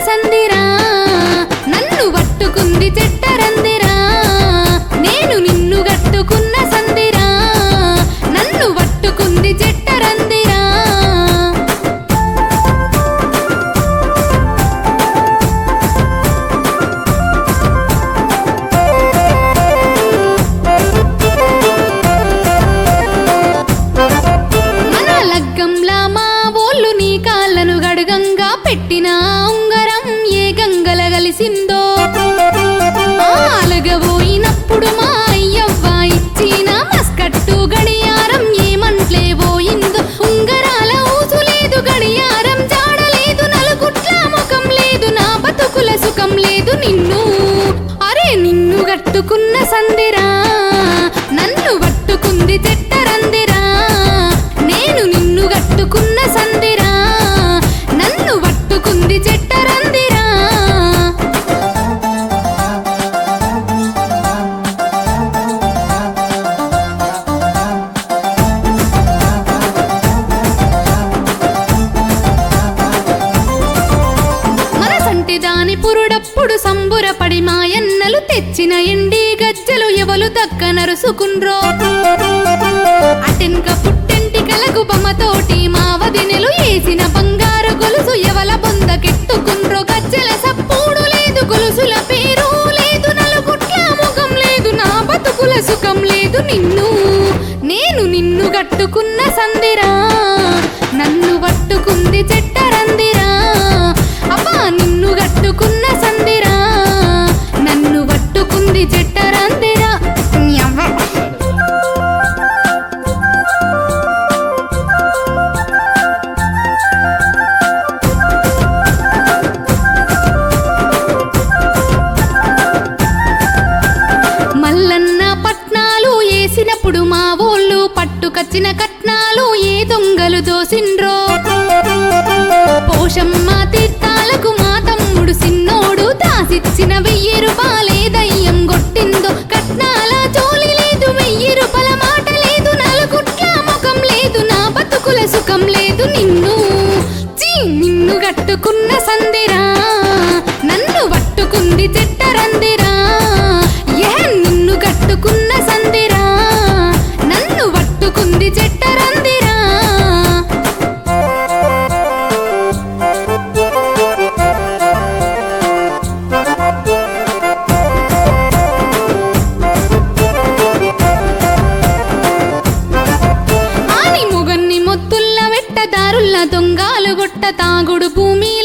సందిరా నన్ను పట్టుకుంది చెట్టరందిరా నేను నిన్ను గట్టుకున్న సందిరా నన్ను పట్టుకుంది చెట్టరందిరా మన లగ్గంలా మా ఓళ్ళు నీ కాళ్ళను గడగంగా పెట్టిన ఉంగరం ఏ గంగల కలిసిందో అలగబోయినప్పుడు మా అయ్యవ్వ ఇచ్చిన మస్కట్టు గడియారం ఏమంట్లే పోయిందో ఉంగరాల ఊసు లేదు గడియారం జాడలేదు నలుగుట్ల ముఖం లేదు నా బతుకుల సుఖం లేదు నిన్ను అరే నిన్ను గట్టుకున్న సందిరా నన్ను పట్టుకుంది చెట్టరందిరా నేను నిన్ను గట్టుకున్న సందిరా నన్ను పట్టుకుంది చెట్టరందిరా మనసంటి దాని పురుడప్పుడు సంబురపడి మాయన్నలు తెచ్చిన ఎండి గజ్జలు ఎవలు దక్క నరుసుకుండ్రో అటెన్క పుట్టెంటికలకు బొమ్మతోటి మా వదినెలు ఏసిన బంగారు గొలుసు ఎవల బొందకెట్టుకుండ్రో గజ్జల సప్పుడు లేదు గొలుసుల పేరు లేదు నలుగుట్ల ముఖం లేదు నా బతుకుల సుఖం లేదు నిన్ను నేను నిన్ను గట్టుకున్న సందిరా నన్ను పట్టుకుంది చెట్టరందిరా అబ్బా నిన్ను గట్టుకున్న సందిరా నన్ను పట్టుకుంది చెట్టరందిరా యవ్వ. మల్లన్న పట్నాలు ఏసినప్పుడు మా ఊళ్ళు పట్టుకచ్చిన కట్నాలు ఏ దొంగలు దోసిండ్రో పోషమ్మ తీర్థాలకు మా తమ్ముడు సిన్నోడు దాసిచ్చిన వెయ్యి రూపాయలే దయ్యం కొట్టిందో కట్నాల జోలి లేదు వెయ్యి రూపాయల మాట లేదు నలుగుట్ల ముఖం లేదు నా బతుకుల సుఖం లేదు నిన్ను చీ నిన్ను గట్టుకున్న సందిరా నన్ను పట్టుకుంది చెట్టరందిరా ఏ నిన్ను గట్టుకున్న సందిరా నన్ను పట్టుకుంది చెట్టరందిరా ఆని ముగన్ని మొత్తుల్ల వెట్ట దారుల్ల దొంగాలు గొట్ట తాగుడు భూమి